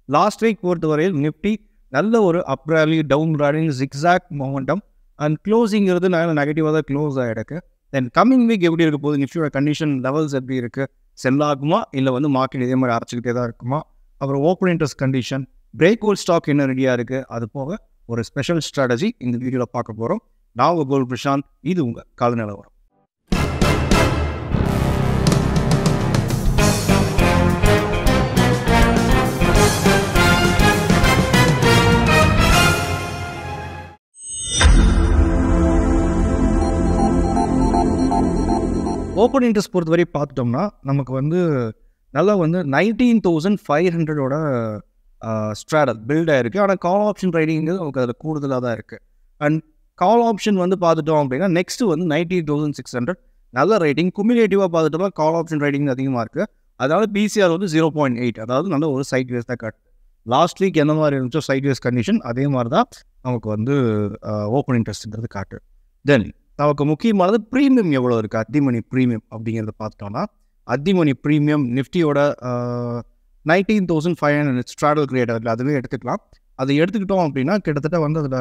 last week பொறுத்தவரையில் Nifty நல்ல ஒரு up rally down rallying zigzag momentum and க்ளோசிங்கிறது நல்ல நெகட்டிவாக தான் க்ளோஸ் ஆகிருக்கு தென் கம்மிங் வீக் எப்படி இருக்க போகுது நிஃப்டியோட கண்டிஷன் லெவல்ஸ் எப்படி இருக்குது செல் ஆகுமா இல்லை வந்து மார்க்கெட் இதே மாதிரி அரைச்சிக்கிட்டே தான் இருக்குமா அப்புறம் open interest condition break whole stock என்ன ரெடியாக இருக்குது அது போக ஒரு ஸ்பெஷல் ஸ்ட்ராட்டஜி இந்த வீடியோவில் பார்க்க போகிறோம் நான் உங்கள் கோல் பிரசாந்த் இது உங்கள் கால நிலவரம் ஓப்பன் இன்ட்ரெஸ்ட் பொறுத்தவரை பார்த்துட்டோம்னா நமக்கு வந்து நல்லா வந்து நைன்டீன் தௌசண்ட் ஃபைவ் ஹண்ட்ரடோட ஸ்ட்ராடல் பில்ட் ஆயிருக்கு ஆனால் கால் ஆப்ஷன் ட்ரைடிங்கிறது நமக்கு அதில் கூடுதலாக தான் இருக்குது அண்ட் கால் ஆப்ஷன் வந்து பார்த்துட்டோம் அப்படின்னா நெக்ஸ்ட் வந்து நைன்டீன் தௌசண்ட் சிக்ஸ் ஹண்ட்ரட் நல்ல ரைட்டிங் குமிலேட்டிவாக பார்த்துட்டோம்னா கால் ஆப்ஷன் ரைட்டிங் அதிகமாக இருக்குது அதனால பிசிஆர் வந்து ஜீரோ பாயிண்ட் எயிட் அதாவது நல்ல ஒரு சைட் வேஸ் தான் காட்டு லாஸ்ட் வீக் எந்த மாதிரி இருந்துச்சோ சைட் வேஸ் கண்டிஷன் அதே மாதிரி தான் நமக்கு வந்து ஓப்பன் இன்ட்ரெஸ்ட்ன்றது காட்டு தென் நமக்கு முக்கியமானது ப்ரீமியம் எவ்வளோ இருக்குது அத்திமணி ப்ரீமியம் அப்படிங்கிறத பார்த்துட்டோம்னா அத்திமணி ப்ரீமியம் நிஃப்டியோட nineteen thousand five hundred straddle creator அதுவே எடுத்துக்கலாம் அதை எடுத்துக்கிட்டோம் அப்படின்னா கிட்டத்தட்ட வந்து அதில்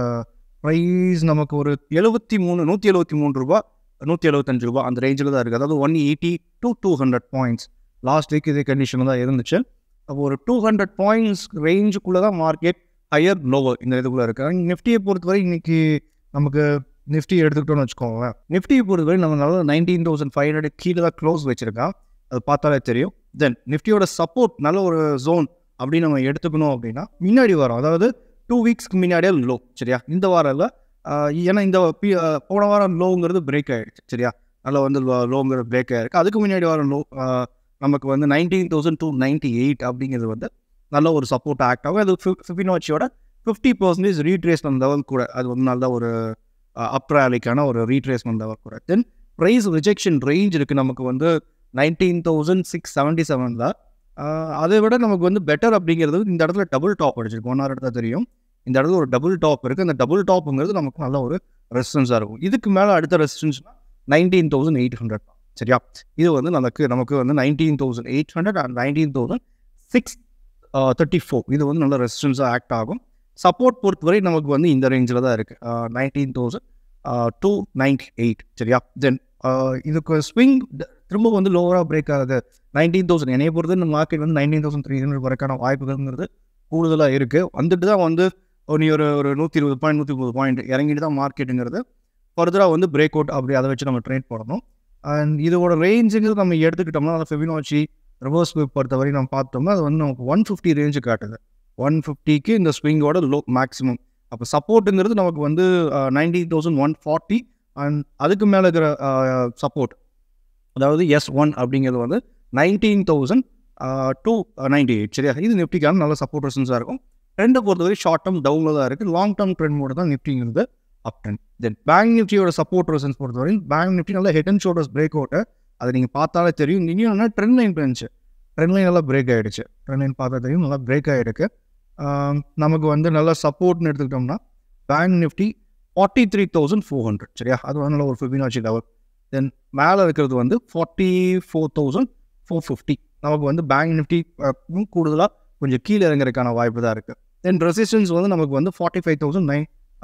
ப்ரைஸ் நமக்கு ஒரு எழுபத்தி மூணு நூற்றி எழுபத்தி மூணு ரூபா நூற்றி எழுபத்தஞ்சு ரூபா அந்த ரேஞ்சில் தான் இருக்குது அதாவது one eighty to two hundred points last week இதே கண்டிஷனில் தான் இருந்துச்சு அப்போ ஒரு டூ ஹண்ட்ரட் பாயிண்ட்ஸ் ரேஞ்சுக்குள்ளே தான் மார்க்கெட் ஹையர் லோவர் இந்த இதுக்குள்ளே இருக்குது நிஃப்டியை பொறுத்தவரை இன்னைக்கு நமக்கு நிஃப்டி எடுத்துக்கிட்டோம்னு வச்சுக்கோங்களேன் நிஃப்டியை பொறுத்தவரை நம்ம நல்லா நைன்டீன் தௌசண்ட் ஃபைவ் ஹண்ட்ரட் கீழே தான் க்ளோஸ் வச்சிருக்கோம் அது பார்த்தாலே தெரியும் தென் நிஃப்டியோட சப்போர்ட் நல்ல ஒரு ஜோன் அப்படின்னு நம்ம எடுத்துக்கணும் அப்படின்னா முன்னாடி வரும் அதாவது டூ வீக்ஸ்க்கு முன்னாடியே லோ சரியா இந்த வாரம் இல்லை ஏன்னா இந்த பி போன வாரம் லோங்கிறது பிரேக் ஆகிடுச்சு சரியா நல்லா வந்து லோங்கிறது பிரேக் ஆகிருக்கு அதுக்கு முன்னாடி வாரம் லோ நமக்கு வந்து nineteen thousand two ninety eight அப்படிங்கிறது வந்து நல்ல ஒரு சப்போர்ட் ஆக்ட் ஆகும் அது ஃபிஃபினோச்சியோட ஃபிஃப்டி பர்சன்டேஜ் ரீட்ரேஸ்மெண்ட் லெவல் கூட அது வந்து நல்ல ஒரு அப் ரேலிக்கான ஒரு ரீட்ரேஸ்மெண்ட் லெவல் கூட தென் ப்ரைஸ் ரிஜெக்ஷன் ரேஞ்ச் இருக்குது நமக்கு வந்து நைன்டீன் தௌசண்ட் சிக்ஸ் செவன்ட்டி செவனில் அதை விட நமக்கு வந்து பெட்டர் அப்படிங்கிறது இந்த இடத்துல டபுள் டாப் அடிச்சிருக்கு ஒன் இடத்துல தெரியும் இந்த இடத்துல ஒரு டபுள் டாப் இருக்குது அந்த டபுள் டாப்புங்கிறது நமக்கு நல்ல ஒரு ரெசிஸ்டன்ஸாக இருக்கும் இதுக்கு மேலே அடுத்த ரெசிஸ்டன்ஸ்னா நைன்டீன் தௌசண்ட் எயிட் ஹண்ட்ரட் சரியா இது வந்து நமக்கு நமக்கு வந்து nineteen thousand eight hundred and nineteen thousand six thirty four இது வந்து நல்ல ரெசிஸ்டன்ஸாக ஆக்ட் ஆகும் சப்போர்ட் பொறுத்தவரை நமக்கு வந்து இந்த ரேஞ்சில் தான் இருக்குது nineteen thousand two ninety eight சரியா தென் இதுக்கு ஸ்விங் திரும்ப வந்து லோவராக பிரேக் ஆகுது நைன்டீன் தௌசண்ட் என்னைய பொறுத்து இந்த மார்க்கெட் வந்து நைன்டீன் தௌசண்ட் த்ரீ ஹண்ட்ரட் வரைக்கான வாய்ப்புகள்ங்கிறது கூடுதலாக இருக்குது வந்துட்டு தான் வந்து நீ ஒரு ஒரு நூற்றி இருபது பாயிண்ட் நூற்றி முப்பது பாயிண்ட் இறங்கிட்டு தான் மார்க்கெட்டுங்கிறது ஃபர்தராக வந்து பிரேக் அவுட் அப்படி அதை வச்சு நம்ம ட்ரேட் போடணும் அண்ட் இதோட ரேஞ்சுங்கிறது நம்ம எடுத்துக்கிட்டோம்னா அந்த ஃபெபினாச்சி ரிவர்ஸ் பொறுத்தவரை நம்ம பார்த்தோம்னா அது வந்து நமக்கு ஒன் ஃபிஃப்டி ரேஞ்சு காட்டுது ஒன் ஃபிஃப்டிக்கு இந்த ஸ்விங்கோட லோ மேக்ஸிமம் அப்போ சப்போர்ட்டுங்கிறது நமக்கு வந்து nineteen thousand one forty and அதுக்கு மேலே இருக்கிற சப்போர்ட் அதாவது எஸ் ஒன் அப்படிங்கிறது வந்து nineteen thousand two ninety eight சரியா இது நிஃப்டிக்கான நல்ல சப்போர்ட் ரெசன்ஸாக இருக்கும் ட்ரெண்டை பொறுத்தவரை ஷார்ட் டேர்ம் டவுனில் தான் இருக்குது லாங் டேர்ம் ட்ரெண்ட் மோட தான் நிஃப்டிங்கிறது அப் ட்ரெண்ட் தென் பேங்க் நிஃப்டியோட சப்போர்ட் ரெசன்ஸ் பொறுத்தவரை பேங்க் நிஃப்டி நல்ல head and shoulders break out அதை நீங்கள் பார்த்தாலே தெரியும் இன்னும் என்ன ட்ரெண்ட் லைன் இருந்துச்சு ட்ரெண்ட் லைன் நல்லா பிரேக் ஆகிடுச்சு ட்ரெண்ட் லைன் பார்த்தா தெரியும் நல்லா பிரேக் ஆகிடுக்கு நமக்கு வந்து நல்லா சப்போர்ட்னு எடுத்துக்கிட்டோம்னா bank Nifty forty three thousand four hundred சரியா அது வந்து நல்ல ஒரு ஃபிபினாச்சி லெவல் தென் மேலே இருக்கிறது வந்து forty four thousand four fifty நமக்கு வந்து பேங்க் நிஃப்டி கூடுதலாக கொஞ்சம் கீழே இறங்குறதுக்கான வாய்ப்பு தான் இருக்குது தென் ரெசிஸ்டன்ஸ் வந்து நமக்கு வந்து forty five thousand nine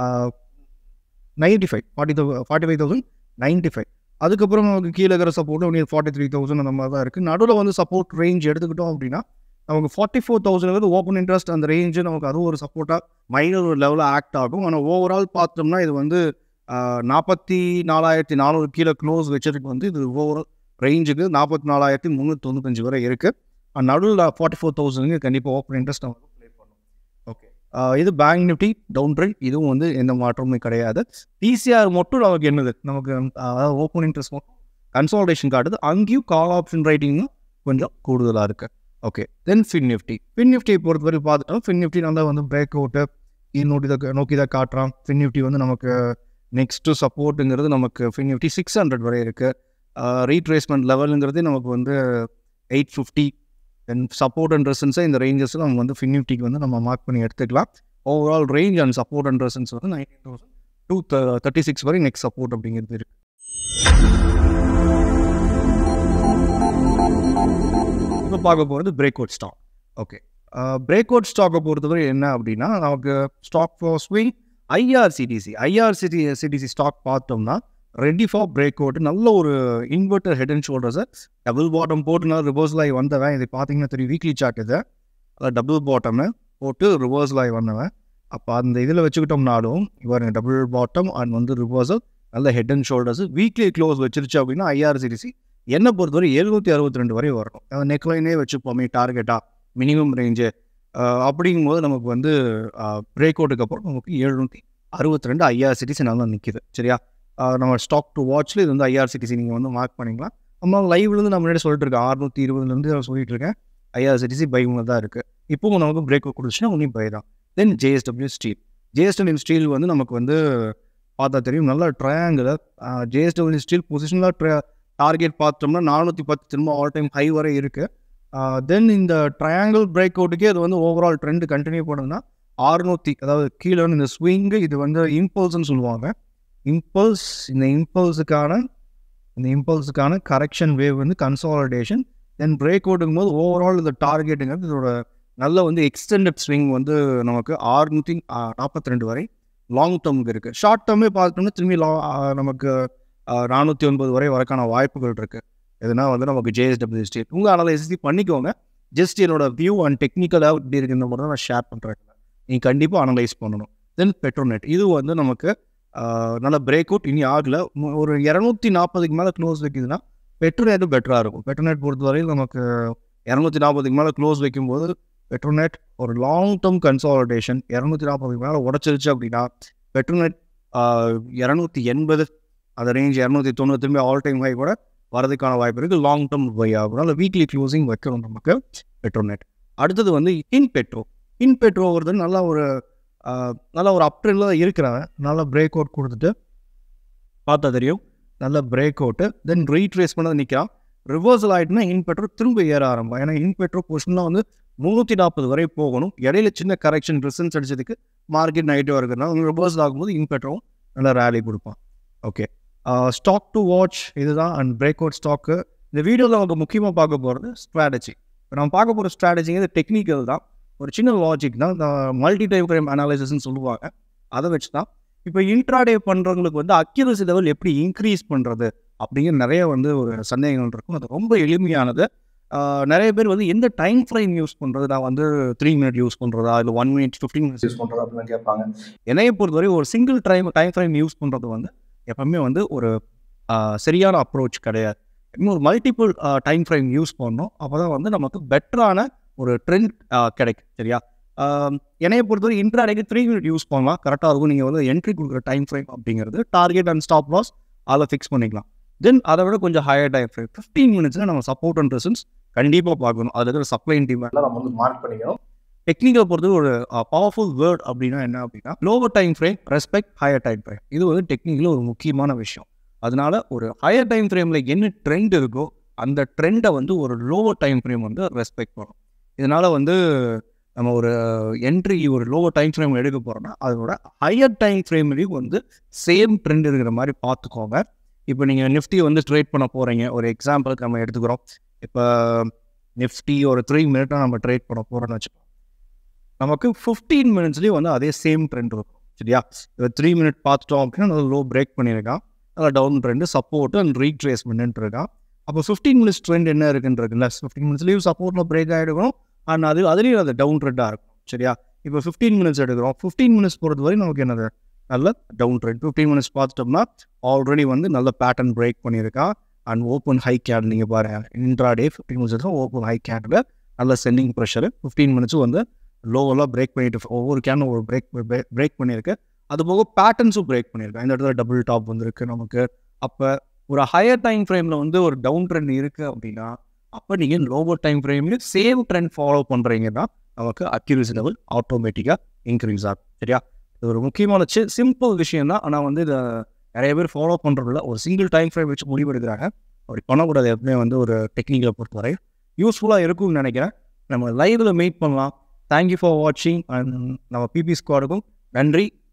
ninety five forty thou forty five thousand ninety five அதுக்கப்புறம் நமக்கு கீழே இருக்கிற சப்போர்ட் உங்களுக்கு ஃபார்ட்டி த்ரீ தௌசண்ட் அந்த மாதிரி தான் இருக்குது நடுவில் வந்து சப்போர்ட் ரேஞ்ச் எடுத்துக்கிட்டோம் அப்படின்னா நமக்கு forty four thousand open interest அந்த ரேஞ்சு நமக்கு அதுவும் ஒரு சப்போர்ட்டாக மைனர் ஒரு லெவலில் ஆக்ட் ஆகும் ஆனால் ஓவரால் பார்த்தோம்னா இது வந்து நாற்பத்தி நாலாயிரத்தி நானூறு கீழே க்ளோஸ் வச்சதுக்கு வந்து இது ஓவரால் ரேஞ்சுக்கு நாற்பத்தி நாலாயிரத்தி முந்நூற்றி தொண்ணூத்தஞ்சு வரை இருக்குது நடுவில் ஃபார்ட்டி ஃபோர் தௌசண்ட்க்கு கண்டிப்பாக ஓப்பன் இன்ட்ரெஸ்ட் நம்ம ப்ளே பண்ணும் ஓகே இது பேங்க் நிஃப்டி டவுன் ட்ரெண்ட் இதுவும் வந்து எந்த மாற்றமும் கிடையாது பிசிஆர் மட்டும் நமக்கு என்னது நமக்கு அதாவது ஓப்பன் இன்ட்ரெஸ்ட் மட்டும் கன்சால்டேஷன் காட்டுது அங்கேயும் கால் ஆப்ஷன் ரைட்டிங்கும் கொஞ்சம் கூடுதலாக இருக்குது okay then fin Nifty fin நிஃப்டியை பொறுத்தவரை பார்த்துட்டோம் ஃபின் நிஃப்டி நல்லா வந்து பிரேக் அவுட்டு இது நோட்டி தான் நோக்கி தான் காட்டுறான் ஃபின் நிஃப்டி வந்து நமக்கு நெக்ஸ்ட்டு சப்போர்ட்டுங்கிறது நமக்கு ஃபின் நிஃப்டி சிக்ஸ் ஹண்ட்ரட் வரை இருக்குது ரீட்ரேஸ்மெண்ட் லெவலுங்கிறது நமக்கு வந்து eight fifty then support and ரெசன்ஸை இந்த ரேஞ்சஸில் நம்ம வந்து ஃபின் நிஃப்டிக்கு வந்து நம்ம மார்க் பண்ணி எடுத்துக்கலாம் overall range and support and resistance வந்து nineteen thousand two thirty six வரை நெக்ஸ்ட் சப்போர்ட் அப்படிங்கிறது இருக்குது இப்போ பார்க்க போகிறது break out stock okay break out ஸ்டாக்கை பொறுத்தவரை என்ன அப்படின்னா நமக்கு stock for swing IRCTC IRCT CTC stock பார்த்தோம்னா ரெடி ஃபார் பிரேக் அவுட் நல்ல ஒரு இன்வெர்டர் ஹெட் அண்ட் ஷோல்டர்ஸை டபுள் பாட்டம் போட்டு நான் ரிவர்ஸில் ஆகி வந்தவன் இது பார்த்தீங்கன்னா தெரியும் வீக்லி சார்ட் இது அதான் டபுள் பாட்டம்னு போட்டு ரிவர்ஸில் ஆகி வந்தவன் அப்போ அந்த இதில் வச்சுக்கிட்டோம்னாலும் இவர் டபுள் பாட்டம் அண்ட் வந்து ரிவர்சல் நல்ல head and shoulders weekly close வச்சிருச்சு அப்படின்னா ஐஆர்சிடிசி என்னை பொறுத்தவரை எழுநூற்றி அறுபத்தி ரெண்டு வரை வரணும் அந்த நெக்லைனே வச்சுப்போமே டார்கெட்டாக மினிமம் ரேஞ்சு அப்படிங்கும்போது நமக்கு வந்து பிரேக் அவுட்டுக்கு அப்புறம் நமக்கு எழுநூற்றி அறுபத்தி ரெண்டு ஐஆர்சிடிசி நல்லா நிற்கிது சரியா ஆஹ் நம்ம ஸ்டாக் டு வாட்ச்சில் இது வந்து ஐஆர்சிடிசி நீங்கள் வந்து மார்க் பண்ணிக்கலாம் நம்ம லைவ்லேருந்து நம்ம முன்னாடி சொல்லிட்டு இருக்கேன் அறுநூற்றி இருபதுலேருந்து நான் சொல்லிட்டு இருக்கேன் ஐஆர்சிடிசி பை தான் இருக்குது இப்போவும் நமக்கு பிரேக் அவுட் கொடுத்துச்சுன்னா உன்னையும் பை தான் then JSW steel JSW steel வந்து நமக்கு வந்து பார்த்தா தெரியும் நல்ல ட்ரையாங்குலர் ஜேஎஸ்டபிள்யூ ஸ்டீல் பொசிஷனில் ட்ரை டார்கெட் பார்த்தோம்னா நானூற்றி பத்து திரும்ப ஆல் டைம் ஹை வரை இருக்குது தென் இந்த ட்ரையாங்கிள் பிரேக் அவுட்டுக்கே அது வந்து ஓவரால் ட்ரெண்ட் கண்டினியூ பண்ணுதுன்னா ஆறுநூற்றி அதாவது கீழே வந்து இந்த ஸ்விங்கு இது வந்து இம்பல்ஸ்னு சொல்லுவாங்க இம்பல்ஸ் இந்த இம்பல்ஸுக்கான இந்த இம்பல்ஸுக்கான கரெக்ஷன் வேவ் வந்து கன்சாலிடேஷன் தென் பிரேக் அவுட்டுங்கும் போது ஓவரால் இந்த டார்கெட்டுங்கிறது இதோட நல்ல வந்து எக்ஸ்டெண்டட் ஸ்விங் வந்து நமக்கு ஆறுநூற்றி நாற்பத்தி ரெண்டு வரை லாங் டேர்முக்கு இருக்குது ஷார்ட் டேர்மே பார்த்தோம்னா திரும்பி லா நமக்கு நானூற்றி ஒன்பது வரை வரக்கான வாய்ப்புகள் இருக்குது எதுனா வந்து நமக்கு ஜேஎஸ்டபிள்யூ ஸ்டேட் உங்கள் அனலைசி பண்ணிக்கோங்க ஜஸ்ட் என்னோட வியூ அண்ட் டெக்னிக்கலாக இப்படி இருக்குன்ற மட்டும் நான் ஷேர் பண்ணுறேன் நீங்கள் கண்டிப்பாக அனலைஸ் பண்ணணும் தென் பெட்ரோநெட் இது வந்து நமக்கு நல்ல பிரேக் அவுட் இனி ஆகலை ஒரு இரநூத்தி நாற்பதுக்கு மேலே க்ளோஸ் வைக்குதுன்னா பெட்ரோநெட்டும் பெட்டராக இருக்கும் பெட்ரோநெட் பொறுத்தவரையில் நமக்கு இரநூத்தி நாற்பதுக்கு மேலே க்ளோஸ் வைக்கும்போது பெட்ரோநெட் ஒரு லாங் டேர்ம் கன்சாலிடேஷன் இரநூத்தி நாற்பதுக்கு மேலே உடச்சிருச்சு அப்படின்னா பெட்ரோநெட் இரநூத்தி எண்பது அந்த ரேஞ்ச் இரநூத்தி தொண்ணூறு திரும்பி ஆல் டைம் ஹை கூட வரதுக்கான வாய்ப்பு இருக்குது லாங் டேர்ம் பை ஆகும் அதனால் வீக்லி க்ளோசிங் வைக்கணும் நமக்கு பெட்ரோநெட் அடுத்தது வந்து இன் பெட்ரோ இன் பெட்ரோ வருது நல்லா ஒரு நல்ல ஒரு அப்ட்ரெண்டில் தான் இருக்கிறாங்க நல்ல பிரேக் அவுட் கொடுத்துட்டு பார்த்தா தெரியும் நல்ல பிரேக் அவுட்டு தென் ரீட்ரேஸ் பண்ணது நிற்கிறான் ரிவர்சல் ஆகிட்டுனா இன் பெட்ரோ திரும்ப ஏற ஆரம்பம் ஏன்னா இன் பெட்ரோ பொசிஷன்லாம் வந்து முந்நூற்றி நாற்பது வரை போகணும் இடையில சின்ன கரெக்ஷன் ரிசன்ஸ் அடிச்சதுக்கு மார்க்கெட் நைட்டிவாக இருக்கிறனால ரிவர்சல் ஆகும்போது இன் பெட்ரோவும் நல்ல ரேலி கொடுப்பான் ஓகே ஸ்டாக் டு வாட்ச் இதுதான் அண்ட் பிரேக் அவுட் ஸ்டாக்கு இந்த வீடியோவில் அவங்க முக்கியமாக பார்க்க போகிறது ஸ்ட்ராட்டஜி இப்போ நம்ம பார்க்க போகிற ஸ்ட்ராட்டஜிங்கிறது டெக்னிக்கல் தான் ஒரு சின்ன லாஜிக் தான் இந்த மல்டி டைம் ஃப்ரேம் அனாலிசிஸ்னு சொல்லுவாங்க அதை வச்சு தான் இப்போ இன்ட்ராடே பண்ணுறவங்களுக்கு வந்து அக்யூரசி லெவல் எப்படி இன்க்ரீஸ் பண்ணுறது அப்படிங்கிற நிறைய வந்து ஒரு சந்தேகங்கள் இருக்கும் அது ரொம்ப எளிமையானது நிறைய பேர் வந்து எந்த டைம் ஃப்ரேம் யூஸ் பண்ணுறது நான் வந்து த்ரீ மினிட் யூஸ் பண்ணுறதா இல்லை one minute fifteen minutes use பண்ணுறதா அப்படின்னு கேட்பாங்க என்னையை பொறுத்தவரை ஒரு single time time frame use பண்ணுறது வந்து எப்பவுமே வந்து ஒரு சரியான அப்ரோச் கிடையாது எப்பவுமே ஒரு மல்டிபிள் டைம் ஃப்ரேம் யூஸ் பண்ணணும் அப்போ தான் வந்து நமக்கு பெட்டரான ஒரு ட்ரெண்ட் கிடைக்கும் சரியா என்னைய பொறுத்தவரை இன்ட்ராடேக்கு த்ரீ மினிட் யூஸ் பண்ணலாம் கரெக்டாக இருக்கும் நீங்கள் வந்து என்ட்ரி கொடுக்குற டைம் ஃப்ரேம் அப்படிங்கிறது டார்கெட் அண்ட் ஸ்டாப் லாஸ் அதை ஃபிக்ஸ் பண்ணிக்கலாம் தென் அதை விட கொஞ்சம் ஹையர் டைம் ஃப்ரேம் ஃபிஃப்டீன் மினிட்ஸில் நம்ம சப்போர்ட் அண்ட் ரெசன்ஸ் கண்டிப்பாக பார்க்கணும் அதில் இருக்கிற சப்ளை டிமாண்ட்லாம் நம்ம வந்து மார்க் பண்ணிக்கணும் டெக்னிக்கல் பொறுத்து ஒரு பவர்ஃபுல் வேர்ட் அப்படின்னா என்ன அப்படின்னா lower time frame respect higher time frame இது வந்து டெக்னிக்கலில் ஒரு முக்கியமான விஷயம் அதனால ஒரு ஹையர் டைம் ஃப்ரேமில் என்ன ட்ரெண்ட் இருக்கோ அந்த ட்ரெண்டை வந்து ஒரு லோவர் டைம் ஃப்ரேம் வந்து ரெஸ்பெக்ட் பண்ணும் இதனால் வந்து நம்ம ஒரு என்ட்ரி ஒரு லோவர் டைம் ஃப்ரேம் எடுக்க போகிறோம்னா அதோட ஹையர் டைம் ஃப்ரேம்லேயும் வந்து சேம் ட்ரெண்ட் இருக்கிற மாதிரி பார்த்துக்கோங்க இப்போ நீங்கள் நிஃப்டி வந்து ட்ரேட் பண்ண போகிறீங்க ஒரு எக்ஸாம்பிளுக்கு நம்ம எடுத்துக்கிறோம் இப்போ நிஃப்டி ஒரு த்ரீ மினிட்டாக நம்ம ட்ரேட் பண்ண போகிறோம்னு வச்சுக்கோங்க நமக்கு ஃபிஃப்டீன் மினிட்ஸ்லேயும் வந்து அதே சேம் ட்ரெண்ட் இருக்கும் சரியா இப்போ த்ரீ மினிட் பார்த்துட்டோம் அப்படின்னா நல்லா லோ பிரேக் பண்ணியிருக்கான் நல்லா down trend support and retracement இருக்கான் அப்போ ஃபிஃப்டீன் மினிட்ஸ் ட்ரெண்ட் என்ன இருக்குன்னு இருக்குல்ல ஃபிஃப்டீன் மினிட்ஸ்லேயும் சப்போர்ட்டில் பிரேக் ஆகிடுக்கும் அண்ட் அது அதுலேயும் அது டவுன் ட்ரெண்டாக இருக்கும் சரியா இப்போ ஃபிஃப்டீன் மினிட்ஸ் எடுக்கிறோம் ஃபிஃப்டீன் மினிட்ஸ் பொறுத்த வரை நமக்கு என்னது நல்ல டவுன் ட்ரெண்ட் ஃபிஃப்டீன் மினிட்ஸ் பார்த்துட்டோம்னா ஆல்ரெடி வந்து நல்ல பேட்டர்ன் பிரேக் பண்ணியிருக்கான் அண்ட் ஓப்பன் ஹை கேண்டில் நீங்கள் பாருங்கள் இன்ட்ராடே ஃபிஃப்டீன் மினிட்ஸ் இருக்கும் ஓப்பன் ஹை கேண்டில் நல்ல செல்லிங் ப்ரெஷர் ஃபிஃப்டீன் மினிட்ஸும் வந்து லோவெல்லாம் பிரேக் பண்ணிட்டு ஒவ்வொரு கேனும் ஒரு பிரேக் பிரேக் பண்ணியிருக்கு அது போக பேட்டர்ன்ஸும் பிரேக் பண்ணியிருக்கேன் இந்த இடத்துல டபுள் டாப் வந்துருக்கு நமக்கு அப்போ ஒரு ஹையர் டைம் ஃப்ரேமில் வந்து ஒரு டவுன் ட்ரெண்ட் இருக்குது அப்படின்னா அப்போ நீங்கள் லோவர் டைம் ஃப்ரேம்லேயும் சேம் ட்ரெண்ட் ஃபாலோ பண்ணுறீங்கன்னா நமக்கு அக்யூரசி லெவல் ஆட்டோமேட்டிக்காக இன்க்ரீஸ் ஆகும் சரியா இது ஒரு முக்கியமான சி சிம்பிள் விஷயம் தான் ஆனால் வந்து இதை நிறைய பேர் ஃபாலோ பண்ணுறதில்ல ஒரு சிங்கிள் டைம் ஃப்ரேம் வச்சு முடிவெடுக்கிறாங்க அப்படி பண்ணக்கூடாது எப்பவுமே வந்து ஒரு டெக்னிக்கலை பொறுத்தவரை யூஸ்ஃபுல்லாக இருக்கும்னு நினைக்கிறேன் நம்ம லைவில் மீட் பண்ணலாம் தேங்க்யூ ஃபார் வாட்சிங் அண்ட் நம்ம பிபி ஸ்குவாடுக்கும் நன்றி